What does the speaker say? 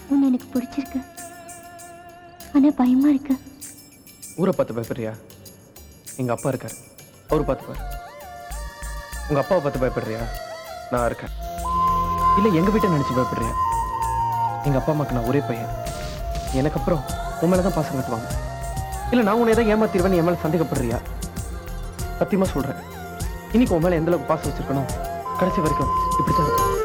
உன்னை எனக்கு பிடிச்சிருக்கு ஆனா பயமா இருக்கு ஊரை பார்த்து பயப்படுறியா எங்க அப்பா இருக்காரு அவரு பார்த்து பாரு உங்க அப்பாவை பார்த்து பயப்படுறியா நான் இருக்கேன் இல்ல எங்க வீட்டை நினைச்சு பயப்படுறியா எங்க அப்பா அம்மாக்கு நான் ஒரே பையன் எனக்கு அப்புறம் உன் மேல தான் பாசம் கட்டுவாங்க இல்ல நான் உன்னை தான் ஏமாத்திருவேன் என் மேல சந்தேகப்படுறியா சத்தியமா சொல்றேன் இன்னைக்கு உன் மேல எந்த அளவுக்கு பாசம் வச்சிருக்கணும் கடைசி வரைக்கும் இப்படித்தான் இருக்கும்